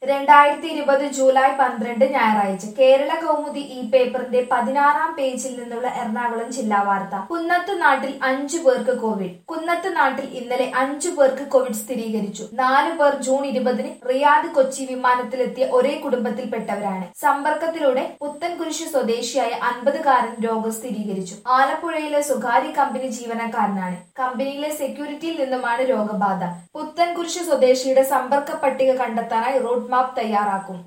രണ്ടായിരത്തി ഇരുപത് ജൂലൈ പന്ത്രണ്ട് ഞായറാഴ്ച കേരള കൗമുദി ഈ പേപ്പറിന്റെ പതിനാറാം പേജിൽ നിന്നുള്ള എറണാകുളം ജില്ലാ വാർത്ത കുന്നത്ത് നാട്ടിൽ അഞ്ചു പേർക്ക് കോവിഡ് കുന്നത്ത് നാട്ടിൽ ഇന്നലെ അഞ്ചു പേർക്ക് കോവിഡ് സ്ഥിരീകരിച്ചു നാലു പേർ ജൂൺ ഇരുപതിന് റിയാദ് കൊച്ചി വിമാനത്തിലെത്തിയ ഒരേ കുടുംബത്തിൽപ്പെട്ടവരാണ് സമ്പർക്കത്തിലൂടെ പുത്തൻകുരിശ് സ്വദേശിയായ അൻപതുകാരൻ രോഗം സ്ഥിരീകരിച്ചു ആലപ്പുഴയിലെ സ്വകാര്യ കമ്പനി ജീവനക്കാരനാണ് കമ്പനിയിലെ സെക്യൂരിറ്റിയിൽ നിന്നുമാണ് രോഗബാധ പുത്തൻകുരിശ് സ്വദേശിയുടെ സമ്പർക്ക പട്ടിക കണ്ടെത്താനായി റൂട്ട് മാപ്പ് തയ്യാറാക്കും